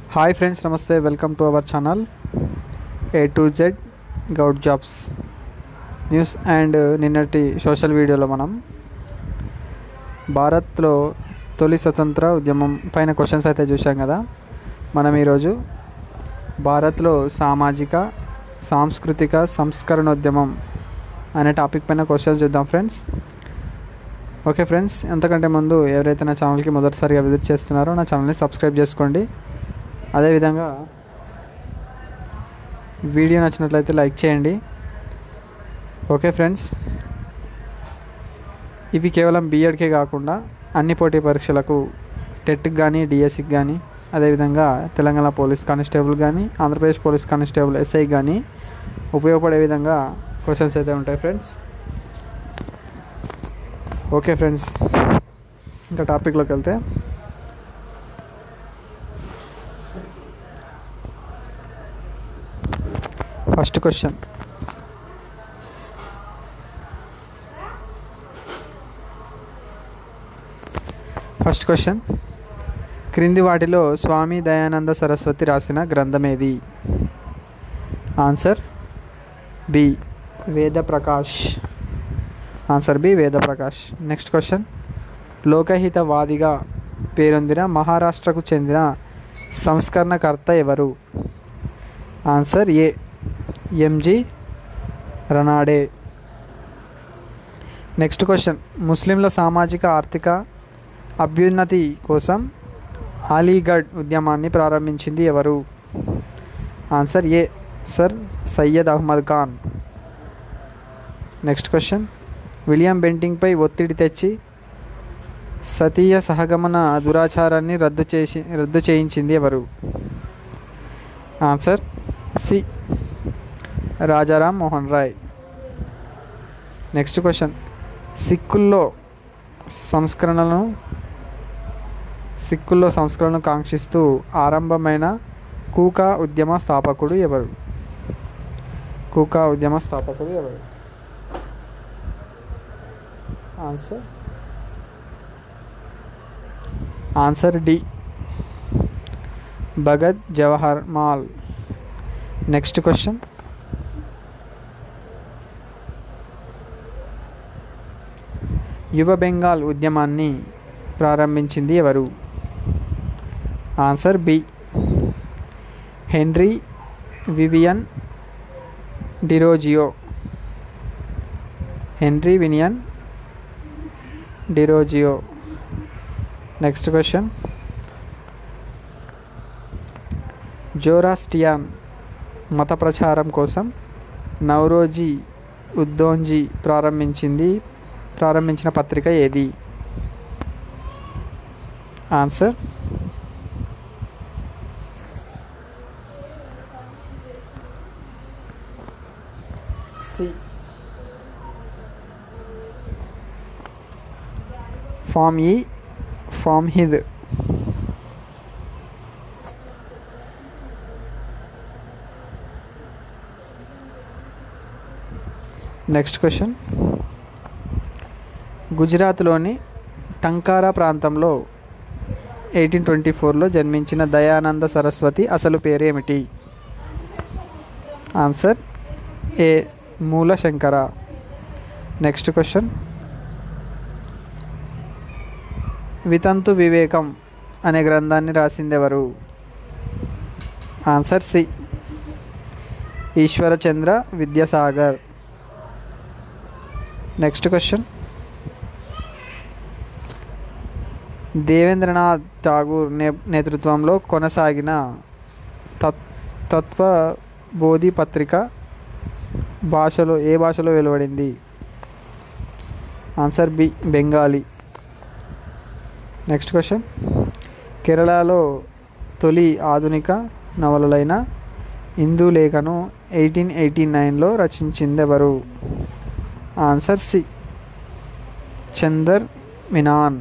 hi friends నమస్తే welcome to our channel A to Z Goud jobs news and నిన్నటి social వీడియోలో మనం భారత్లో తొలి స్వతంత్ర ఉద్యమం పైన క్వశ్చన్స్ అయితే చూసాం కదా మనం ఈరోజు భారత్లో సామాజిక సాంస్కృతిక సంస్కరణోద్యమం అనే టాపిక్ పైన క్వశ్చన్స్ చూద్దాం ఫ్రెండ్స్ ఓకే ఫ్రెండ్స్ ఎంతకంటే ముందు ఎవరైతే నా ఛానల్కి మొదటిసారిగా విజిట్ చేస్తున్నారో నా ఛానల్ని సబ్స్క్రైబ్ చేసుకోండి అదేవిధంగా వీడియో నచ్చినట్లయితే లైక్ చేయండి ఓకే ఫ్రెండ్స్ ఇవి కేవలం బీఎడ్కే కాకుండా అన్ని పోటీ పరీక్షలకు టెట్కి కానీ డిఎస్సికి కానీ అదేవిధంగా తెలంగాణ పోలీస్ కానిస్టేబుల్ కానీ ఆంధ్రప్రదేశ్ పోలీస్ కానిస్టేబుల్ ఎస్ఐ కానీ ఉపయోగపడే విధంగా క్వశ్చన్స్ అయితే ఉంటాయి ఫ్రెండ్స్ ఓకే ఫ్రెండ్స్ ఇంకా టాపిక్లోకి వెళ్తే ఫస్ట్ క్వశ్చన్ ఫస్ట్ క్వశ్చన్ క్రింది వాటిలో స్వామి దయానంద సరస్వతి రాసిన గ్రంథం ఏది ఆన్సర్ బి వేద ప్రకాష్ ఆన్సర్ బి వేద ప్రకాష్ నెక్స్ట్ క్వశ్చన్ లోకహితవాదిగా పేరొందిన మహారాష్ట్రకు చెందిన సంస్కరణకర్త ఎవరు answer A MG Ranade next question ముస్లింల సామాజిక ఆర్థిక అభ్యున్నతి కోసం అలీగఢ్ ఉద్యమాన్ని ప్రారంభించింది ఎవరు answer A sir Syed Ahmad Khan next question William బెంటింగ్పై ఒత్తిడి తెచ్చి సతీయ సహగమన దురాచారాన్ని రద్దు చేసి రద్దు చేయించింది ఎవరు answer C Rajaram Mohan Roy next question సిక్కుల్లో సంస్కరణలను సిక్కుల్లో సంస్కరణను కాంక్షిస్తూ ఆరంభమైన కూకా ఉద్యమ స్థాపకుడు ఎవరు కూకా ఉద్యమ స్థాపకుడు ఎవరు answer answer D Bhagat Jawahar Mal next question యువ బెంగాల్ ఉద్యమాన్ని ప్రారంభించింది ఎవరు answer B Henry Vivian Derozio Henry Vivian Derozio next question Zoroastrian మత ప్రచారం కోసం నవరోజీ ఉద్దోంజీ ప్రారంభించింది ప్రారంభించిన పత్రిక ఏది ఆన్సర్ సి ఫామ్ ఈ ఫామ్ హిద్ నెక్స్ట్ క్వశ్చన్ గుజరాత్లోని టంకారా ప్రాంతంలో ఎయిటీన్ ట్వంటీ ఫోర్లో జన్మించిన దయానంద సరస్వతి అసలు పేరేమిటి answer A Moolshankar next question వితంతు వివేకం అనే గ్రంథాన్ని రాసిందెవరు answer C Ishwarchandra Vidyasagar next question Debendranath Tagore నే నేతృత్వంలో కొనసాగిన తత్ తత్వ బోధి పత్రిక భాషలో ఏ భాషలో వెలువడింది answer B Bengali next question కేరళలో తొలి ఆధునిక నవలలైన హిందూ లేఖను ఎయిటీన్ ఎయిటీ నైన్లో రచించింది ఎవరు answer C Chandu Menon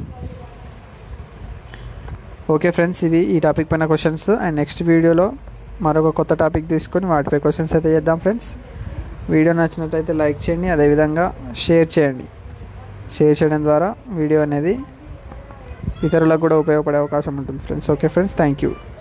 okay friends ఇవి ఈ టాపిక్ పైన క్వశ్చన్స్ అండ్ నెక్స్ట్ వీడియోలో మరొక కొత్త టాపిక్ తీసుకొని వాటిపై క్వశ్చన్స్ అయితే చేద్దాం ఫ్రెండ్స్ వీడియో నచ్చినట్లయితే లైక్ చేయండి అదేవిధంగా షేర్ చేయండి షేర్ చేయడం ద్వారా వీడియో అనేది ఇతరులకు కూడా ఉపయోగపడే అవకాశం ఉంటుంది friends okay friends thank you